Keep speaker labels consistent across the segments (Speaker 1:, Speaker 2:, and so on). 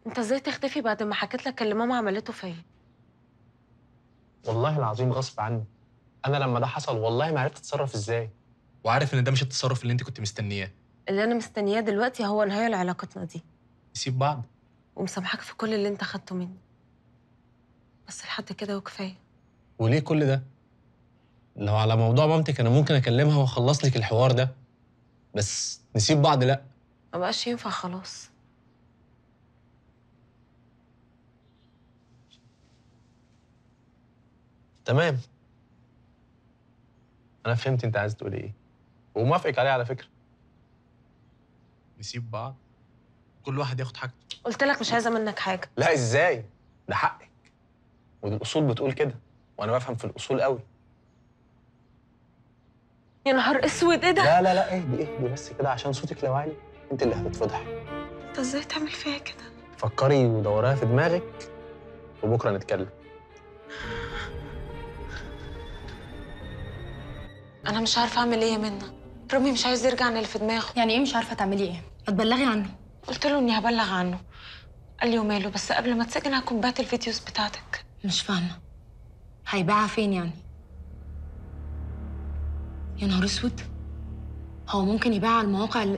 Speaker 1: انت ازاي تختفي بعد ما حكيت لك اللي ماما عملته فيا
Speaker 2: والله العظيم غصب عني انا لما ده حصل والله ما عرفت اتصرف ازاي
Speaker 3: وعارف ان ده مش التصرف اللي انت كنت مستنياه
Speaker 1: اللي انا مستنياه دلوقتي هو نهايه لعلاقتنا دي
Speaker 3: نسيب بعض
Speaker 1: ومسامحاك في كل اللي انت خدته مني بس لحد كده وكفايه
Speaker 2: وليه كل ده لو على موضوع مامتك انا ممكن اكلمها واخلص لك الحوار ده بس نسيب بعض لا
Speaker 1: ما بقاش ينفع خلاص
Speaker 2: تمام انا فهمت انت عايز تقول ايه وموافقك عليه على فكره
Speaker 3: نسيب بعض كل واحد ياخد حاجته
Speaker 1: قلت لك مش عايزه منك حاجه
Speaker 2: لا ازاي ده حقك ودي الاصول بتقول كده وانا بفهم في الاصول قوي
Speaker 1: يا نهار اسود ايه ده
Speaker 2: لا لا لا اهدي اهدي بس كده عشان صوتك لو عالي انت اللي هتتفضح
Speaker 1: انت ازاي تعمل فيا كده
Speaker 2: فكري ودوريها في دماغك وبكره نتكلم
Speaker 1: انا مش عارفه اعمل ايه يا منى رامي مش عايز يرجع عن اللي في دماغه
Speaker 4: يعني ايه مش عارفه تعملي ايه ما تبلغي عنه
Speaker 1: قلت له اني هبلغ عنه قال لي وماله بس قبل ما تسجن هكون بعت الفيديوز بتاعتك
Speaker 4: مش فاهمه هيبيعها فين يعني يا نهار اسود هو ممكن يبيعها على المواقع اللي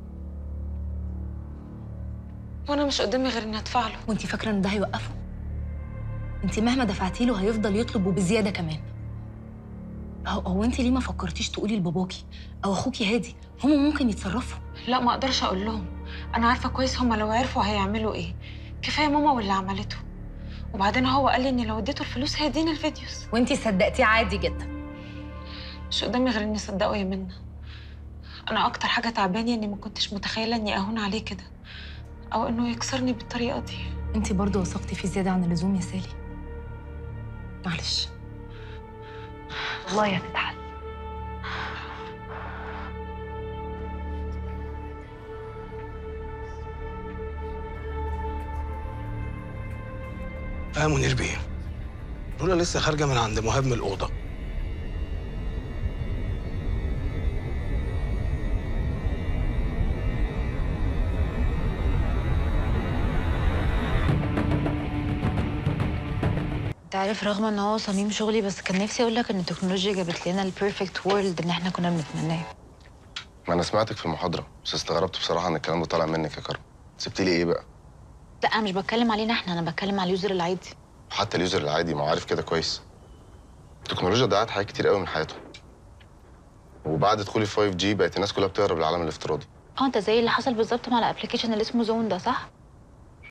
Speaker 1: وانا مش قدامي غير اني ادفع له
Speaker 4: وانت فاكره ان ده هيوقفه انت مهما دفعتي له هيفضل يطلب وبزياده كمان هو, هو انت ليه ما فكرتيش تقولي لباباكي او اخوكي هادي هما ممكن يتصرفوا
Speaker 1: لا ما اقدرش اقول لهم انا عارفه كويس هما لو عرفوا هيعملوا ايه كفايه ماما واللي عملته وبعدين هو قال لي اني لو اديته الفلوس هيديني الفيديوز
Speaker 4: وانت صدقتيه عادي جدا
Speaker 1: مش قدامي غير اني اصدقه يا منى انا اكتر حاجه تعباني اني ما كنتش متخيله اني اهون عليه كده او انه يكسرني بالطريقه دي
Speaker 4: انت برضه وثقتي فيه زياده عن اللزوم يا سالي معلش
Speaker 1: والله هتتحل
Speaker 5: اه منير بيه لولا لسه خارجه من عند مهاب من الاوضه
Speaker 6: انت عارف رغم ان هو صميم شغلي بس كان نفسي اقول لك ان التكنولوجيا جابت لنا البيرفكت وورلد اللي احنا كنا بنتمناه
Speaker 7: ما انا سمعتك في المحاضره بس استغربت بصراحه ان الكلام ده طالع منك يا كرم سبتي لي ايه بقى
Speaker 6: لا انا مش بتكلم علينا احنا انا بتكلم على اليوزر العادي
Speaker 7: حتى اليوزر العادي ما هو عارف كده كويس التكنولوجيا ضيعت حاجات كتير قوي من حياتهم وبعد دخول ال 5 جي بقت الناس كلها بتهرب للعالم الافتراضي
Speaker 6: اه انت زي اللي حصل بالظبط مع الابلكيشن اللي اسمه زون ده صح